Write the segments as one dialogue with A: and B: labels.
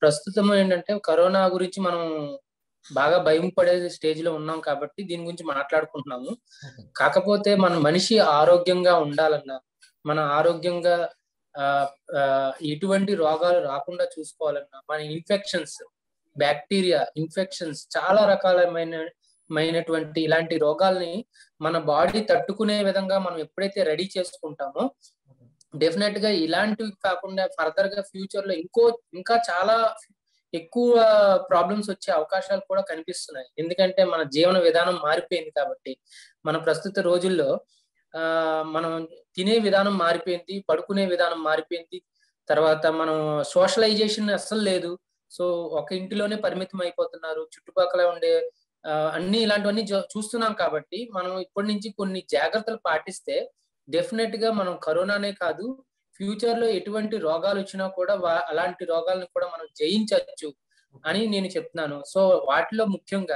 A: ప్రస్తుతం ఏంటంటే కరోనా గురించి మనం బాగా భయం పడే స్టేజ్ లో ఉన్నాం కాబట్టి దీని గురించి మాట్లాడుకుంటున్నాము కాకపోతే మన మనిషి ఆరోగ్యంగా ఉండాలన్నా మన ఆరోగ్యంగా ఆ ఆ, ఎటువంటి రోగాలు రాకుండా చూసుకోవాలన్నా మన ఇన్ఫెక్షన్స్ బ్యాక్టీరియా ఇన్ఫెక్షన్స్ చాలా రకాలమైన మైనటువంటి ఇలాంటి రోగాల్ని మన బాడీ తట్టుకునే విధంగా మనం ఎప్పుడైతే రెడీ చేసుకుంటామో డెఫినెట్ గా ఇలాంటివి కాకుండా ఫర్దర్ గా ఫ్యూచర్ లో ఇంకో ఇంకా చాలా ఎక్కువ ప్రాబ్లమ్స్ వచ్చే అవకాశాలు కూడా కనిపిస్తున్నాయి ఎందుకంటే మన జీవన విధానం మారిపోయింది కాబట్టి మన ప్రస్తుత రోజుల్లో ఆ మనం తినే విధానం మారిపోయింది పడుకునే విధానం మారిపోయింది తర్వాత మనం సోషలైజేషన్ అస్సలు లేదు సో ఒక ఇంటిలోనే పరిమితం అయిపోతున్నారు చుట్టుపక్కల ఉండే ఆ, అన్ని ఇలాంటివన్నీ జో- చూస్తున్నాం కాబట్టి మనం ఇప్పటి నుంచి కొన్ని జాగ్రత్తలు పాటిస్తే డెఫినెట్ గా మనం కరోనానే కాదు ఫ్యూచర్ లో ఎటువంటి రోగాలు వచ్చినా కూడా వా- అలాంటి రోగాలను కూడా మనం జయించవచ్చు అని నేను చెప్తున్నాను సో వాటిలో ముఖ్యంగా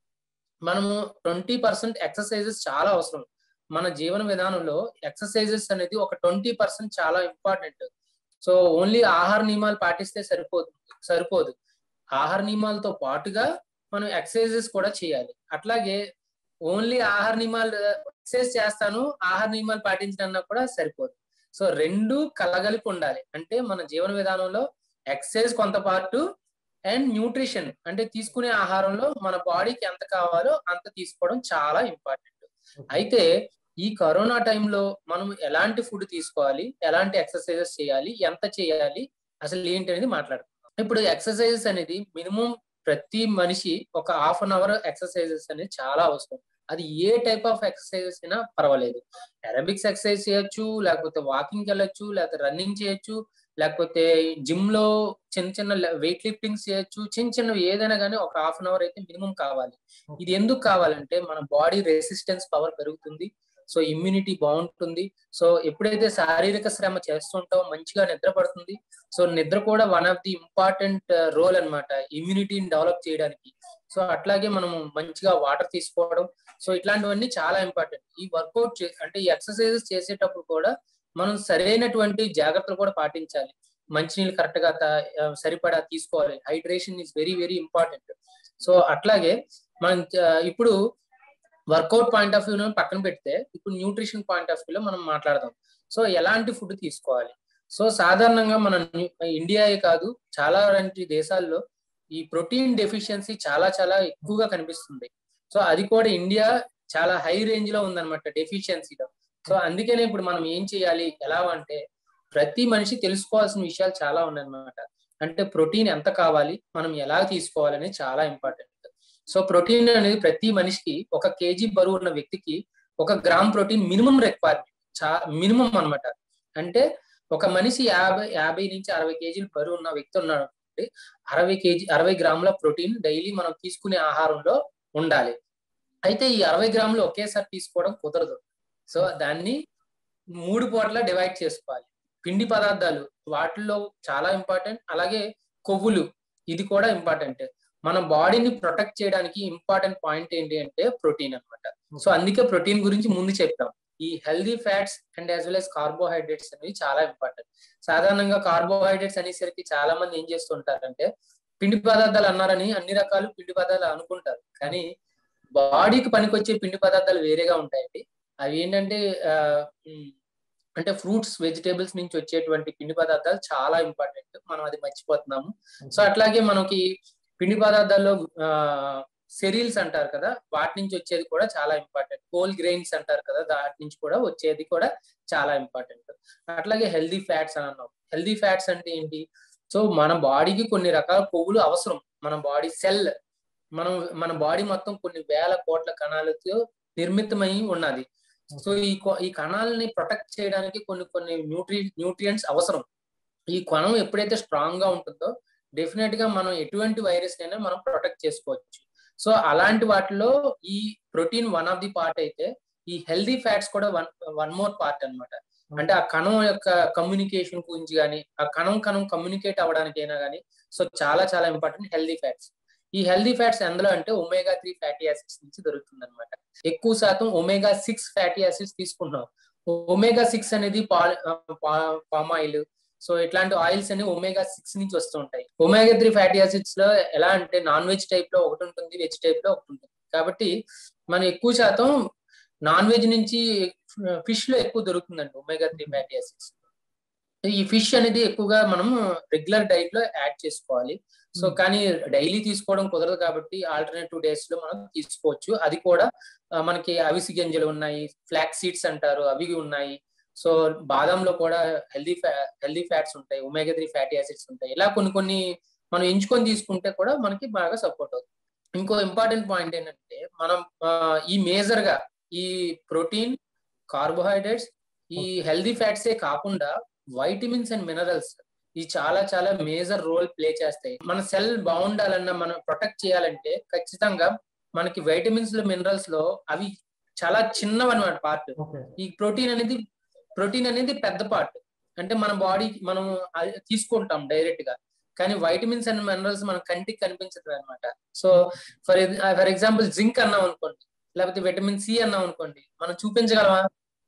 A: మనము ట్వంటీ పర్సెంట్ ఎక్సర్సైజెస్ చాలా అవసరం మన జీవన విధానంలో ఎక్సర్సైజెస్ అనేది ఒక ట్వంటీ పర్సెంట్ చాలా ఇంపార్టెంట్ సో ఓన్లీ ఆహార నియమాలు పాటిస్తే సరిపోదు సరిపోదు ఆహార నియమాలతో పాటుగా మనం ఎక్సర్సైజెస్ కూడా చేయాలి అట్లాగే ఓన్లీ ఆహార నియమాలు ఎక్సర్సైజ్ చేస్తాను ఆహార నియమాలు పాటించడన్నా కూడా సరిపోదు సో రెండు కలగలిపి ఉండాలి అంటే మన జీవన విధానంలో ఎక్సర్సైజ్ కొంత పార్ట్ అండ్ న్యూట్రిషన్ అంటే తీసుకునే ఆహారంలో మన బాడీకి ఎంత కావాలో అంత తీసుకోవడం చాలా ఇంపార్టెంట్ అయితే ఈ కరోనా టైంలో మనం ఎలాంటి ఫుడ్ తీసుకోవాలి ఎలాంటి ఎక్సర్సైజెస్ చేయాలి ఎంత చేయాలి అసలు ఏంటి అనేది మాట్లాడుకుందాం ఇప్పుడు ఎక్సర్సైజెస్ అనేది మినిమం ప్రతి మనిషి ఒక హాఫ్ అన్ అవర్ ఎక్సర్సైజెస్ అనేది చాలా అవసరం అది ఏ టైప్ ఆఫ్ ఎక్సర్సైజెస్ అయినా పర్వాలేదు అరబిక్స్ ఎక్సర్సైజ్ చేయొచ్చు లేకపోతే వాకింగ్ వెళ్ళొచ్చు లేకపోతే రన్నింగ్ చేయొచ్చు లేకపోతే జిమ్ లో చిన్న చిన్న వెయిట్ లిఫ్టింగ్స్ చేయొచ్చు చిన్న చిన్నవి ఏదైనా కానీ ఒక హాఫ్ అన్ అవర్ అయితే మినిమం కావాలి ఇది ఎందుకు కావాలంటే మన బాడీ రెసిస్టెన్స్ పవర్ పెరుగుతుంది సో ఇమ్యూనిటీ బాగుంటుంది సో ఎప్పుడైతే శారీరక శ్రమ చేస్తుంటామో మంచిగా నిద్ర పడుతుంది సో నిద్ర కూడా one of the important role అన్నమాట ఇమ్యూనిటీని డెవలప్ చేయడానికి సో అట్లాగే మనం మంచిగా వాటర్ తీసుకోవడం సో ఇట్లాంటివన్నీ చాలా ఇంపార్టెంట్ ఈ వర్కౌట్ అంటే ఈ ఎక్సర్సైజెస్ చేసేటప్పుడు కూడా మనం సరైనటువంటి జాగ్రత్తలు కూడా పాటించాలి మంచినీళ్ళు కరెక్ట్ గా తా- ఆ, సరిపడా తీసుకోవాలి hydration is very very important so అట్లాగే మనం ఆ, ఇప్పుడు వర్కౌట్ పాయింట్ ఆఫ్ వ్యూ పక్కన పెడితే ఇప్పుడు న్యూట్రిషన్ పాయింట్ ఆఫ్ వ్యూలో మనం మాట్లాడదాం సో ఎలాంటి ఫుడ్ తీసుకోవాలి సో సాధారణంగా మన న్యూ- ఇండియాయే కాదు చాలా లాంటి దేశాల్లో ఈ ప్రోటీన్ డెఫిషియన్సీ చాలా చాలా ఎక్కువగా కనిపిస్తుంది సో అది కూడా ఇండియా చాలా హై రేంజ్ లో ఉందన్నమాట డెఫిషియన్సీలో సో అందుకనే ఇప్పుడు మనం ఏం చేయాలి ఎలా అంటే ప్రతి మనిషి తెలుసుకోవాల్సిన విషయాలు చాలా ఉన్నాయన్నమాట అంటే ప్రోటీన్ ఎంత కావాలి మనం ఎలా తీసుకోవాలని చాలా ఇంపార్టెంట్ సో ప్రోటీన్ అనేది ప్రతి మనిషికి ఒక కేజీ బరువు ఉన్న వ్యక్తికి ఒక గ్రామ్ ప్రోటీన్ మినిమం రిక్వైర్మెంట్ చా మినిమం అన్నమాట అంటే ఒక మనిషి యాభై యాభై నుంచి అరవై కేజీలు బరువు ఉన్న వ్యక్తి ఉన్నాడు అనుకోండి అరవై కేజీ అరవై గ్రాముల ప్రోటీన్ డైలీ మనం తీసుకునే ఆహారంలో ఉండాలి అయితే ఈ అరవై గ్రాములు ఒకేసారి తీసుకోవడం కుదరదు సో దాన్ని మూడు పూటలా డివైడ్ చేసుకోవాలి పిండి పదార్థాలు వాటిల్లో చాలా ఇంపార్టెంట్ అలాగే కొవ్వులు ఇది కూడా ఇంపార్టెంట్ మన బాడీని ప్రొటెక్ట్ చేయడానికి ఇంపార్టెంట్ పాయింట్ ఏంటి అంటే ప్రోటీన్ అన్నమాట సో అందుకే ప్రోటీన్ గురించి ముందు చెప్పాం ఈ healthy fats and as well as carbohydrates అనేవి చాలా ఇంపార్టెంట్ సాధారణంగా కార్బోహైడ్రేట్స్ అనేసరికి చాలా మంది ఏం చేస్తుంటారంటే పిండి పదార్థాలు అన్నారని అన్ని రకాలు పిండి పదార్థాలు అనుకుంటారు కానీ బాడీకి పనికొచ్చే పిండి పదార్థాలు వేరేగా ఉంటాయండి అవి ఏంటంటే ఆ, ఉమ్, అంటే ఫ్రూట్స్ వెజిటేబుల్స్ నుంచి వచ్చేటువంటి పిండి పదార్థాలు చాలా ఇంపార్టెంట్ మనం అది మర్చిపోతున్నాము సో అట్లాగే మనకి పిండి పదార్థాల్లో సెరీల్స్ అంటారు కదా వాటి నుంచి వచ్చేది కూడా చాలా ఇంపార్టెంట్ హోల్ గ్రెయిన్స్ అంటారు కదా దాటి నుంచి కూడా వచ్చేది కూడా చాలా ఇంపార్టెంట్ అట్లాగే హెల్దీ ఫ్యాట్స్ అని అన్నాం హెల్దీ ఫ్యాట్స్ అంటే ఏంటి సో మన బాడీకి కొన్ని రకాల కొవ్వులు అవసరం మన బాడీ సెల్ మనం మన బాడీ మొత్తం కొన్ని వేల కోట్ల కణాలతో నిర్మితమై ఉన్నది సో ఈ కొ- ఈ కణాలని ప్రొటెక్ట్ చేయడానికి కొన్ని కొన్ని న్యూట్రి న్యూట్రియంట్స్ అవసరం ఈ కణం ఎప్పుడైతే స్ట్రాంగ్ గా ఉంటుందో డెఫినెట్ గా మనం ఎటువంటి వైరస్ అయినా మనం ప్రొటెక్ట్ చేసుకోవచ్చు సో అలాంటి వాటిలో ఈ protein one of the part అయితే ఈ హెల్దీ ఫ్యాట్స్ కూడా వన్ వన్ మోర్ పార్ట్ అన్నమాట అంటే ఆ కణం యొక్క కమ్యూనికేషన్ గురించి కానీ ఆ కణం కణం కమ్యూనికేట్ అవ్వడానికి అయినా కానీ సో చాలా చాలా ఇంపార్టెంట్ హెల్దీ ఫ్యాట్స్ ఈ హెల్దీ ఫ్యాట్స్ ఎందులో అంటే ఒమేగా త్రీ ఫ్యాటీ యాసిడ్స్ నుంచి దొరుకుతుంది అనమాట ఎక్కువ శాతం ఒమేగా సిక్స్ ఫ్యాటీ యాసిడ్స్ తీసుకుంటున్నాం ఒమేగా సిక్స్ అనేది పామ్ ఆయిల్ సో ఇట్లాంటి ఆయిల్స్ అన్ని ఒమేగా సిక్స్ నుంచి వస్తూ ఉంటాయి ఒమేగా త్రీ ఫ్యాటీ యాసిడ్స్ లో ఎలా అంటే నాన్ వెజ్ టైప్ లో ఒకటి ఉంటుంది వెజ్ టైప్ లో ఒకటి ఉంటుంది కాబట్టి మనం ఎక్కువ శాతం నాన్ వెజ్ నుంచి ఫిష్ లో ఎక్కువ దొరుకుతుందండి ఒమేగా త్రీ ఫ్యాటీ యాసిడ్స్ ఈ ఫిష్ అనేది ఎక్కువగా మనం రెగ్యులర్ డైట్ లో యాడ్ చేసుకోవాలి సో కానీ డైలీ తీసుకోవడం కుదరదు కాబట్టి ఆల్టర్నేటివ్ డేస్ లో మనం తీసుకోవచ్చు అది కూడా మనకి అవిసి గింజలు ఉన్నాయి ఫ్లాక్ సీడ్స్ అంటారు అవి ఉన్నాయి సో బాదంలో కూడా హెల్దీ హెల్దీ ఫ్యాట్స్ ఉంటాయి ఒమేగా త్రీ ఫ్యాటీ యాసిడ్స్ ఉంటాయి ఇలా కొన్ని కొన్ని మనం ఎంచుకొని తీసుకుంటే కూడా మనకి బాగా సపోర్ట్ అవుతుంది ఇంకో ఇంపార్టెంట్ పాయింట్ ఏంటంటే మనం ఈ మేజర్ గా ఈ ప్రోటీన్ కార్బోహైడ్రేట్స్ ఈ హెల్దీ ఫ్యాట్సే కాకుండా వైటమిన్స్ అండ్ మినరల్స్ ఈ చాలా చాలా మేజర్ రోల్ ప్లే చేస్తాయి మన సెల్ బాగుండాలన్నా మనం ప్రొటెక్ట్ చేయాలంటే ఖచ్చితంగా మనకి వైటమిన్స్ లో మినరల్స్ లో అవి చాలా చిన్నవి అనమాట పార్ట్ ఈ ప్రోటీన్ అనేది ప్రోటీన్ అనేది పెద్ద పార్ట్ అంటే మన బాడీ మనం తీసుకుంటాం డైరెక్ట్ గా కానీ వైటమిన్స్ అండ్ మినరల్స్ మన కంటికి కనిపించదు అనమాట so for for example zinc అన్నాం అనుకోండి లేకపోతే విటమిన్ సి అన్నాం అనుకోండి మనం చూపించగలమా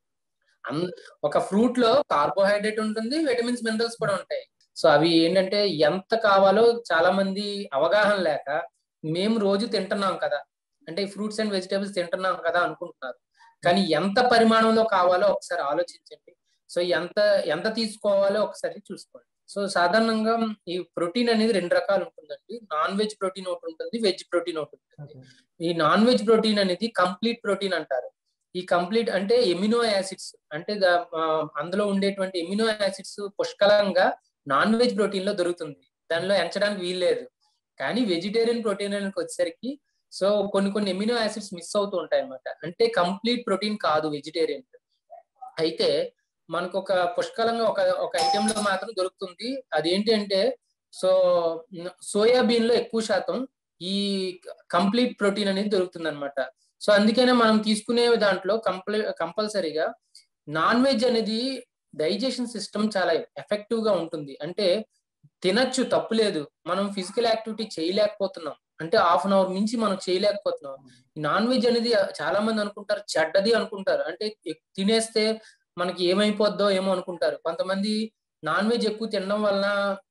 A: ఒక ఫ్రూట్ లో కార్బోహైడ్రేట్ ఉంటుంది విటమిన్స్ మినరల్స్ కూడా ఉంటాయి సో అవి ఏంటంటే ఎంత కావాలో చాలా మంది అవగాహన లేక మేము రోజు తింటున్నాం కదా అంటే ఫ్రూట్స్ అండ్ వెజిటేబుల్స్ తింటున్నాం కదా అనుకుంటున్నారు కానీ ఎంత పరిమాణంలో కావాలో ఒకసారి ఆలోచించండి సో ఎంత ఎంత తీసుకోవాలో ఒకసారి చూసుకోండి సో సాధారణంగా ఈ ప్రోటీన్ అనేది రెండు రకాలు ఉంటుందండి నాన్ వెజ్ ప్రోటీన్ ఒకటి ఉంటుంది వెజ్ ప్రోటీన్ ఒకటి ఉంటుంది ఈ నాన్ వెజ్ ప్రోటీన్ అనేది కంప్లీట్ ప్రోటీన్ అంటారు ఈ కంప్లీట్ అంటే ఎమినో యాసిడ్స్ అంటే అందులో ఉండేటువంటి ఎమినో యాసిడ్స్ పుష్కలంగా నాన్ వెజ్ ప్రోటీన్ లో దొరుకుతుంది దానిలో ఎంచడానికి వీల్లేదు కానీ వెజిటేరియన్ ప్రోటీన్ వచ్చేసరికి సో కొన్ని కొన్ని ఎమినో యాసిడ్స్ మిస్ అవుతూ ఉంటాయి అనమాట అంటే కంప్లీట్ ప్రోటీన్ కాదు వెజిటేరియన్ అయితే మనకు ఒక పుష్కలంగా ఒక ఒక ఐటెం లో మాత్రం దొరుకుతుంది అదేంటి అంటే సో సోయాబీన్ లో ఎక్కువ శాతం ఈ కంప్లీట్ ప్రోటీన్ అనేది దొరుకుతుంది అనమాట సో అందుకనే మనం తీసుకునే దాంట్లో కంపల్ కంపల్సరీగా నాన్ వెజ్ అనేది డైజెషన్ సిస్టమ్ చాలా ఎఫెక్టివ్ గా ఉంటుంది అంటే తినచ్చు తప్పులేదు మనం ఫిజికల్ యాక్టివిటీ చేయలేకపోతున్నాం అంటే హాఫ్ అన్ అవర్ మించి మనం చేయలేకపోతున్నాం నాన్ వెజ్ అనేది చాలా మంది అనుకుంటారు చెడ్డది అనుకుంటారు అంటే తినేస్తే మనకి ఏమైపోద్దో ఏమో అనుకుంటారు కొంతమంది నాన్ వెజ్ ఎక్కువ తినడం వలన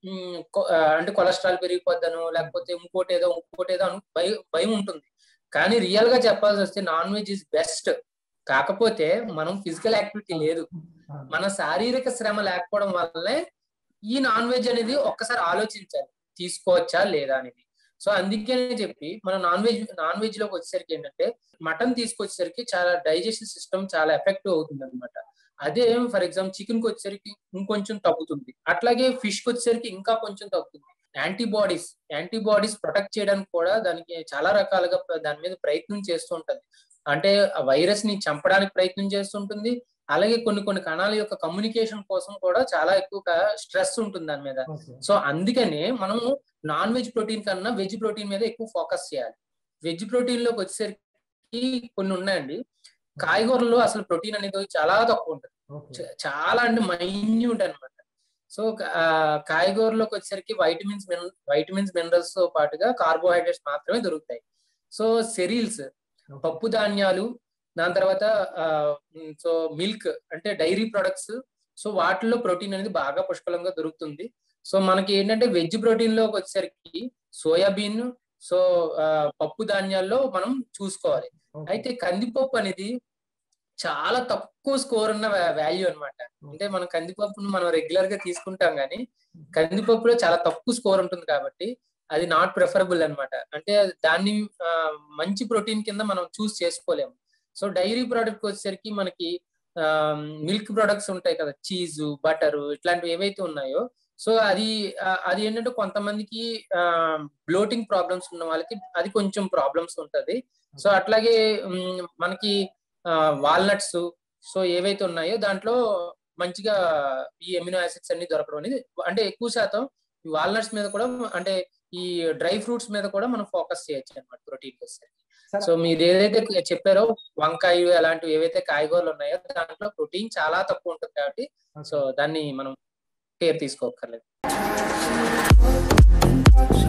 A: అంటే కొలెస్ట్రాల్ పెరిగిపోద్దను లేకపోతే ఇంకోటి ఏదో ఇంకోటి ఏదో అని భయం భయం ఉంటుంది కానీ రియల్ గా చెప్పాల్సి వస్తే నాన్ వెజ్ ఇస్ బెస్ట్ కాకపోతే మనం ఫిజికల్ యాక్టివిటీ లేదు మన శారీరక శ్రమ లేకపోవడం వల్లనే ఈ నాన్ వెజ్ అనేది ఒక్కసారి ఆలోచించాలి తీసుకోవచ్చా లేదా అనేది సో అందుకే చెప్పి మన నాన్ వెజ్ నాన్ వెజ్ లోకి వచ్చేసరికి ఏంటంటే మటన్ తీసుకొచ్చేసరికి చాలా డైజెషన్ సిస్టమ్ చాలా ఎఫెక్టివ్ అవుతుంది అనమాట అదే ఫర్ ఎగ్జాంపుల్ చికెన్ కి వచ్చేసరికి ఇంకొంచెం తగ్గుతుంది అట్లాగే ఫిష్ కి వచ్చేసరికి ఇంకా కొంచెం తగ్గుతుంది యాంటీబాడీస్ యాంటీబాడీస్ ప్రొటెక్ట్ చేయడానికి కూడా దానికి చాలా రకాలుగా దాని మీద ప్రయత్నం చేస్తూ ఉంటది అంటే ఆ వైరస్ ని చంపడానికి ప్రయత్నం చేస్తుంటుంది అలాగే కొన్ని కొన్ని కణాల యొక్క కమ్యూనికేషన్ కోసం కూడా చాలా ఎక్కువగా స్ట్రెస్ ఉంటుంది దాని మీద సో అందుకనే మనం నాన్ వెజ్ ప్రోటీన్ కన్నా వెజ్ ప్రోటీన్ మీద ఎక్కువ ఫోకస్ చేయాలి వెజ్ ప్రోటీన్ లోకి వచ్చేసరికి కొన్ని ఉన్నాయండి కాయగూరలో అసలు ప్రోటీన్ అనేది చాలా తక్కువ ఉంటుంది చాలా అంటే మైన్యూట్ అనమాట సో కాయగూరలోకి వచ్చేసరికి వైటమిన్స్ వైటమిన్స్ మినరల్స్ తో పాటుగా కార్బోహైడ్రేట్స్ మాత్రమే దొరుకుతాయి సో సెరీల్స్ పప్పు ధాన్యాలు దాని తర్వాత సో మిల్క్ అంటే డైరీ ప్రొడక్ట్స్ సో వాటిల్లో ప్రోటీన్ అనేది బాగా పుష్కలంగా దొరుకుతుంది సో మనకి ఏంటంటే వెజ్ ప్రోటీన్ లోకి వచ్చేసరికి సోయాబీన్ సో పప్పు ధాన్యాల్లో మనం చూసుకోవాలి అయితే కందిపప్పు అనేది చాలా తక్కువ స్కోర్ ఉన్న వాల్యూ అనమాట అంటే మనం కందిపప్పును మనం రెగ్యులర్ గా తీసుకుంటాం కానీ కందిపప్పులో చాలా తక్కువ స్కోర్ ఉంటుంది కాబట్టి అది నాట్ ప్రిఫరబుల్ అనమాట అంటే దాన్ని మంచి ప్రోటీన్ కింద మనం చూస్ చేసుకోలేము సో డైరీ ప్రోడక్ట్ వచ్చేసరికి మనకి మిల్క్ ప్రొడక్ట్స్ ఉంటాయి కదా చీజ్ బటర్ ఇట్లాంటివి ఏవైతే ఉన్నాయో సో అది అది ఏంటంటే కొంతమందికి బ్లోటింగ్ ప్రాబ్లమ్స్ ఉన్న వాళ్ళకి అది కొంచెం ప్రాబ్లమ్స్ ఉంటది సో అట్లాగే మనకి వాల్నట్స్ సో ఏవైతే ఉన్నాయో దాంట్లో మంచిగా ఈ ఎమినో యాసిడ్స్ అన్ని దొరకడం అనేది అంటే ఎక్కువ శాతం ఈ వాల్నట్స్ మీద కూడా అంటే ఈ డ్రై ఫ్రూట్స్ మీద కూడా మనం ఫోకస్ చేయొచ్చు అనమాట ప్రోటీన్ వచ్చేసరికి సో మీరు ఏదైతే చెప్పారో వంకాయ అలాంటివి ఏవైతే కాయగూరలు ఉన్నాయో దాంట్లో ప్రోటీన్ చాలా తక్కువ ఉంటుంది కాబట్టి సో దాన్ని మనం కేర్ తీసుకోకర్లేదు